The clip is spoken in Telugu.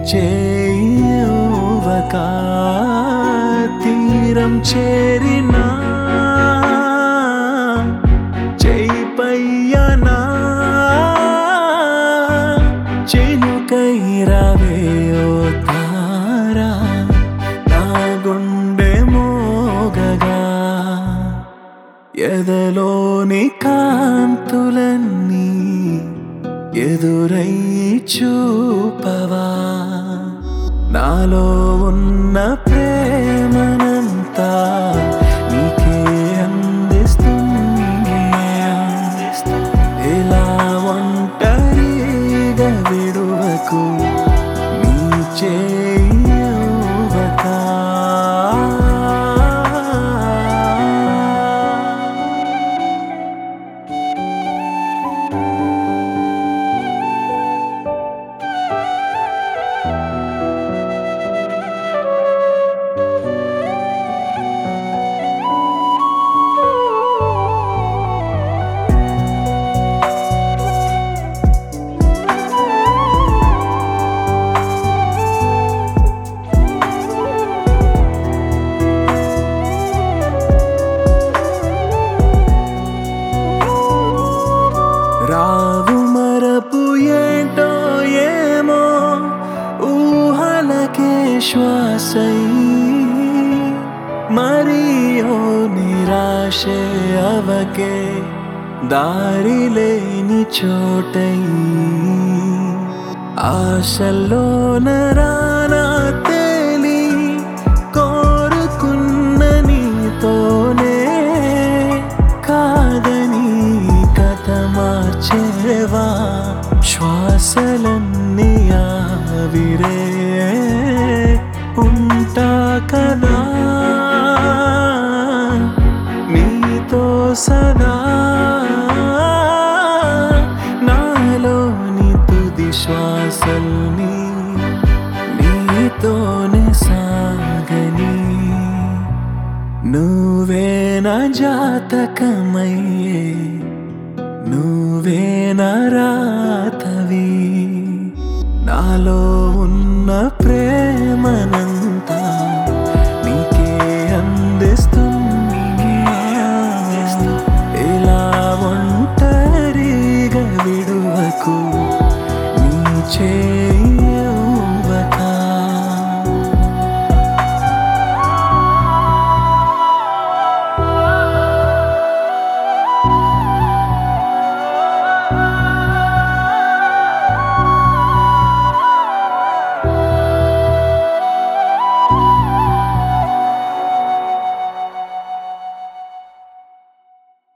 చేయువక తీరం చేరినా చేపయ్యనా చినుకైరవే ఓ తారా నా గుండె మోగగా ఎదలోని కాంతులన్నీ ఎదురై చూపవా నాలో ఉన్న ప్రేమనంతా నీకే అందిస్తుంది ఇలా ఒంటరిగా విడువకు నీ చేయువకా రావు మరపు ఏంటో ఏమో ఊహలకే శ్వాసై మరియో నిరాశే అవకే దారి లేని చోటై ఆశల్లో నరానా తేలి కోరుకున్న నీతోనే కాదని కథ మార్చేవా శ్వాసలన్నీ ఆవిరే ఉంటా కదా నీతో సదా నాలోని తుది శ్వాసల్ని నీతోనే సాగని నువ్వే నా జాతకమయ్యే నువ్వే నా రాతవి నాలో ఉన్న ప్రేమన